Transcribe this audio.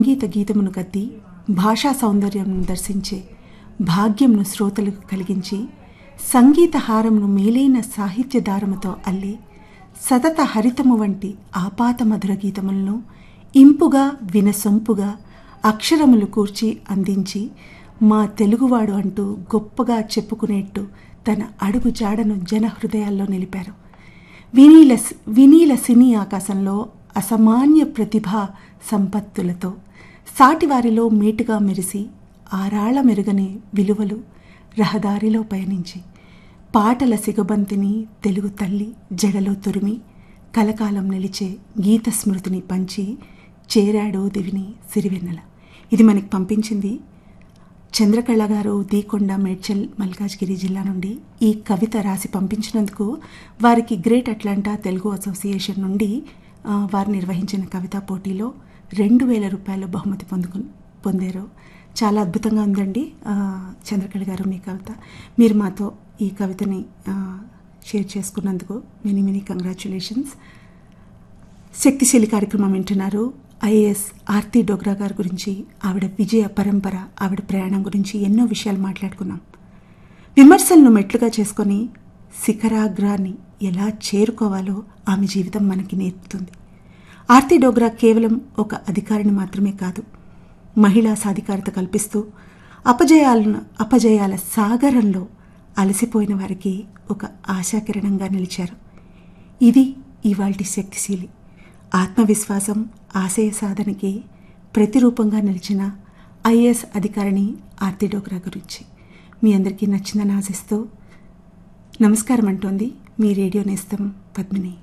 సంగీత గీతమును కద్ది భాషా సౌందర్యమును దర్శించే భాగ్యంను శ్రోతలకు కలిగించి సంగీత హారమును మేలైన సాహిత్య దారముతో అల్లి సతత హరితము వంటి ఆపాత మధుర గీతములను ఇంపుగా వినసొంపుగా అక్షరములు కూర్చి అందించి మా తెలుగువాడు అంటూ గొప్పగా చెప్పుకునేట్టు తన అడుగు జాడను జన హృదయాల్లో నిలిపారు వినీల వినీల సినీ ఆకాశంలో అసామాన్య ప్రతిభా సంపత్తులతో సాటివారిలో మేటుగా మెరిసి ఆరాళ్ల మెరుగని విలువలు రహదారిలో పయనించి పాటల సిగబంతిని తెలుగు తల్లి జడలో తురిమి కలకాలం నిలిచే గీత స్మృతిని పంచి చేరాడో దివిని సిరివెన్నెల ఇది మనకి పంపించింది చంద్రకళ గారు దీకొండ మేడ్చల్ మల్కాజ్గిరి జిల్లా నుండి ఈ కవిత రాసి పంపించినందుకు వారికి గ్రేట్ అట్లాంటా తెలుగు అసోసియేషన్ నుండి ఆ, వారు నిర్వహించిన కవితా పోటీలో రెండు వేల రూపాయల బహుమతి పొందుకు పొందారు చాలా అద్భుతంగా ఉందండి ఆ, చంద్రకళ గారు మీ కవిత మీరు మాతో ఈ కవితని ఆ, షేర్ చేసుకున్నందుకు మెనీ మెనీ కంగ్రాచులేషన్స్ శక్తిశీలి కార్యక్రమం వింటున్నారు ఐఏఎస్ ఆర్తి డోగ్రా గారి గురించి ఆవిడ విజయ పరంపర ఆవిడ ప్రయాణం గురించి ఎన్నో విషయాలు మాట్లాడుకున్నాం విమర్శలను మెట్లుగా చేసుకొని శిఖరాగ్రాన్ని ఎలా చేరుకోవాలో ఆమె జీవితం మనకి నేర్పుతుంది ఆర్తి డోగ్రా కేవలం ఒక అధికారిని మాత్రమే కాదు మహిళా సాధికారత కల్పిస్తూ అపజయాలను అపజయాల సాగరంలో అలసిపోయిన వారికి ఒక ఆశాకిరణంగా నిలిచారు ఇది ఇవాల్టి శక్తిశీలి ఆత్మవిశ్వాసం ఆశయ సాధనకి ప్రతిరూపంగా నిలిచిన ఐఏఎస్ అధికారిని ఆర్తి డోగ్రా గురించి మీ అందరికీ నచ్చిందని ఆశిస్తూ నమస్కారం అంటోంది మీ రేడియో నేస్తం పద్మిని